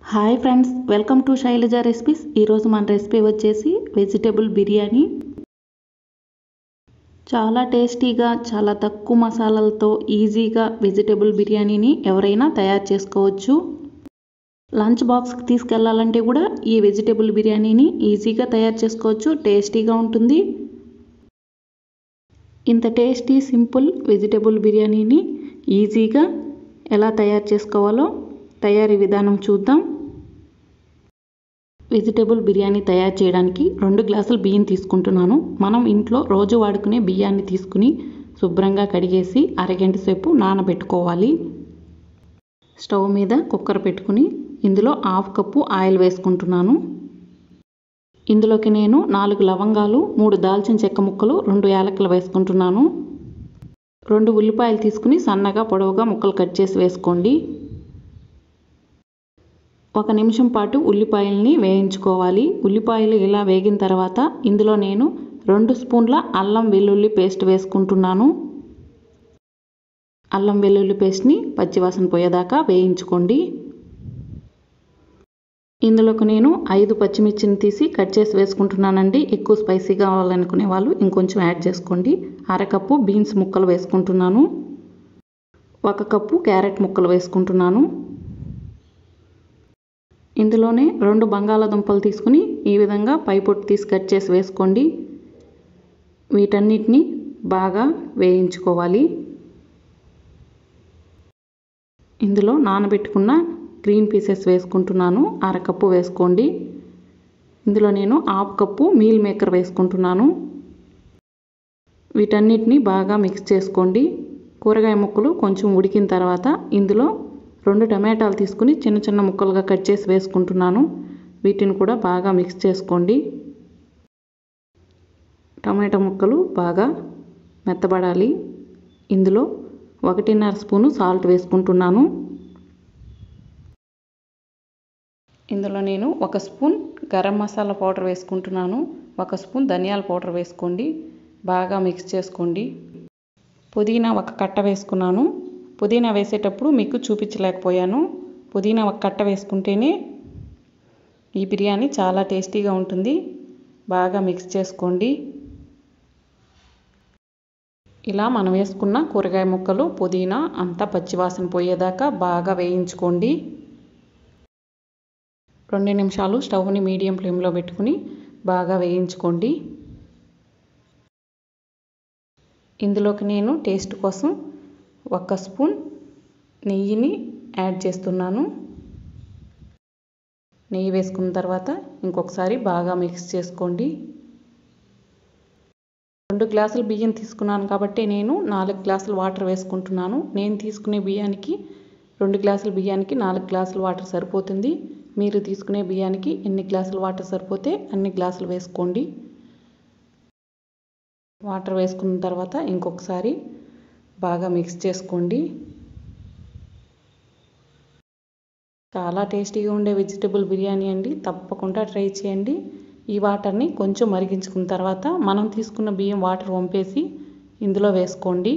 hi friends welcome to Shailaja recipes ఈరోజు మన recipe వచ్చేసి వెజిటేబుల్ బిర్యానీ చాలా టేస్టీగా చాలా తక్కువ మసాలాలతో ఈజీగా వెజిటేబుల్ బిర్యానీని ఎవరైనా తయారు చేసుకోవచ్చు లంచ్ బాక్స్కి తీసుకెళ్లాలంటే కూడా ఈ వెజిటేబుల్ బిర్యానీని ఈజీగా తయారు చేసుకోవచ్చు టేస్టీగా ఉంటుంది ఇంత టేస్టీ సింపుల్ వెజిటేబుల్ బిర్యానీని ఈజీగా ఎలా తయారు చేసుకోవాలో తయారీ విధానం చూద్దాం వెజిటేబుల్ బిర్యానీ తయారు చేయడానికి రెండు గ్లాసులు బియ్యం తీసుకుంటున్నాను మనం ఇంట్లో రోజు వాడుకునే బియ్యాన్ని తీసుకుని శుభ్రంగా కడిగేసి అరగంట సేపు నానబెట్టుకోవాలి స్టవ్ మీద కుక్కర్ పెట్టుకుని ఇందులో హాఫ్ కప్పు ఆయిల్ వేసుకుంటున్నాను ఇందులోకి నేను నాలుగు లవంగాలు మూడు దాల్చిన చెక్క ముక్కలు రెండు యాలకులు వేసుకుంటున్నాను రెండు ఉల్లిపాయలు తీసుకుని సన్నగా పొడవుగా ముక్కలు కట్ చేసి వేసుకోండి ఒక నిమిషం పాటు ఉల్లిపాయల్ని వేయించుకోవాలి ఉల్లిపాయలు ఇలా వేగిన తర్వాత ఇందులో నేను రెండు స్పూన్ల అల్లం వెల్లుల్లి పేస్ట్ వేసుకుంటున్నాను అల్లం వెల్లుల్లి పేస్ట్ని పచ్చివాసన పోయేదాకా వేయించుకోండి ఇందులోకి నేను ఐదు పచ్చిమిర్చిని తీసి కట్ చేసి వేసుకుంటున్నానండి ఎక్కువ స్పైసీ కావాలనుకునే వాళ్ళు ఇంకొంచెం యాడ్ చేసుకోండి అరకప్పు బీన్స్ ముక్కలు వేసుకుంటున్నాను ఒక కప్పు క్యారెట్ ముక్కలు వేసుకుంటున్నాను ఇందులోనే రెండు బంగాళాదుంపలు తీసుకుని ఈ విధంగా పై పొట్టు తీసి కట్ చేసి వేసుకోండి వీటన్నిటిని బాగా వేయించుకోవాలి ఇందులో నానబెట్టుకున్న గ్రీన్ పీసెస్ వేసుకుంటున్నాను అరకప్పు వేసుకోండి ఇందులో నేను హాఫ్ కప్పు మీల్ మేకర్ వేసుకుంటున్నాను వీటన్నిటిని బాగా మిక్స్ చేసుకోండి కూరగాయ ముక్కలు కొంచెం ఉడికిన తర్వాత ఇందులో రెండు టమాటాలు తీసుకుని చిన్న చిన్న ముక్కలుగా కట్ చేసి వేసుకుంటున్నాను వీటిని కూడా బాగా మిక్స్ చేసుకోండి టమాటా ముక్కలు బాగా మెత్తబడాలి ఇందులో ఒకటిన్నర స్పూను సాల్ట్ వేసుకుంటున్నాను ఇందులో నేను ఒక స్పూన్ గరం మసాలా పౌడర్ వేసుకుంటున్నాను ఒక స్పూన్ ధనియాల పౌడర్ వేసుకోండి బాగా మిక్స్ చేసుకోండి పుదీనా ఒక కట్ట వేసుకున్నాను పుదీనా వేసేటప్పుడు మీకు చూపించలేకపోయాను పుదీనా ఒక కట్ట వేసుకుంటేనే ఈ బిర్యానీ చాలా టేస్టీగా ఉంటుంది బాగా మిక్స్ చేసుకోండి ఇలా మనం వేసుకున్న కూరగాయ ముక్కలు పుదీనా అంతా పచ్చివాసన పోయేదాకా బాగా వేయించుకోండి రెండు నిమిషాలు స్టవ్ని మీడియం ఫ్లేమ్లో పెట్టుకుని బాగా వేయించుకోండి ఇందులోకి నేను టేస్ట్ కోసం ఒక స్పూన్ నెయ్యిని యాడ్ చేస్తున్నాను నెయ్యి వేసుకున్న తర్వాత ఇంకొకసారి బాగా మిక్స్ చేసుకోండి రెండు గ్లాసులు బియ్యం తీసుకున్నాను కాబట్టి నేను నాలుగు గ్లాసులు వాటర్ వేసుకుంటున్నాను నేను తీసుకునే బియ్యానికి రెండు గ్లాసుల బియ్యానికి నాలుగు గ్లాసులు వాటర్ సరిపోతుంది మీరు తీసుకునే బియ్యానికి ఎన్ని గ్లాసులు వాటర్ సరిపోతే అన్ని గ్లాసులు వేసుకోండి వాటర్ వేసుకున్న తర్వాత ఇంకొకసారి బాగా మిక్స్ చేసుకోండి చాలా టేస్టీగా ఉండే వెజిటేబుల్ బిర్యానీ అండి తప్పకుండా ట్రై చేయండి ఈ వాటర్ని కొంచెం మరిగించుకున్న తర్వాత మనం తీసుకున్న బియ్యం వాటర్ వంపేసి ఇందులో వేసుకోండి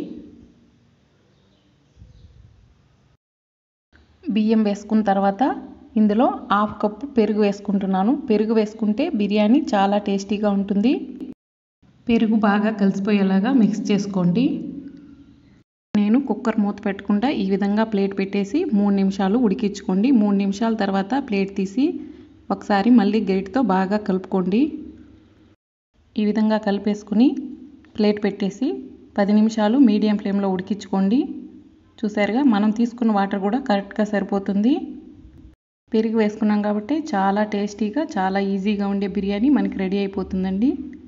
బియ్యం వేసుకున్న తర్వాత ఇందులో హాఫ్ కప్పు పెరుగు వేసుకుంటున్నాను పెరుగు వేసుకుంటే బిర్యానీ చాలా టేస్టీగా ఉంటుంది పెరుగు బాగా కలిసిపోయేలాగా మిక్స్ చేసుకోండి నేను కుక్కర్ మూత పెట్టకుండా ఈ విధంగా ప్లేట్ పెట్టేసి మూడు నిమిషాలు ఉడికించుకోండి మూడు నిమిషాల తర్వాత ప్లేట్ తీసి ఒకసారి మళ్ళీ గరిటతో బాగా కలుపుకోండి ఈ విధంగా కలిపేసుకుని ప్లేట్ పెట్టేసి పది నిమిషాలు మీడియం ఫ్లేమ్లో ఉడికించుకోండి చూసారుగా మనం తీసుకున్న వాటర్ కూడా కరెక్ట్గా సరిపోతుంది పెరుగు వేసుకున్నాం కాబట్టి చాలా టేస్టీగా చాలా ఈజీగా ఉండే బిర్యానీ మనకి రెడీ అయిపోతుందండి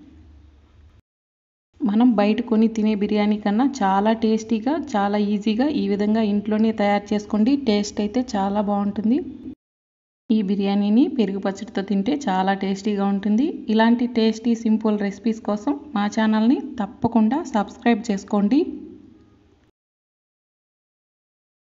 మనం బయట కొని తినే బిర్యానీ కన్నా చాలా టేస్టీగా చాలా ఈజీగా ఈ విధంగా ఇంట్లోనే తయారు చేసుకోండి టేస్ట్ అయితే చాలా బాగుంటుంది ఈ బిర్యానీని పెరుగు పచ్చడితో తింటే చాలా టేస్టీగా ఉంటుంది ఇలాంటి టేస్టీ సింపుల్ రెసిపీస్ కోసం మా ఛానల్ని తప్పకుండా సబ్స్క్రైబ్ చేసుకోండి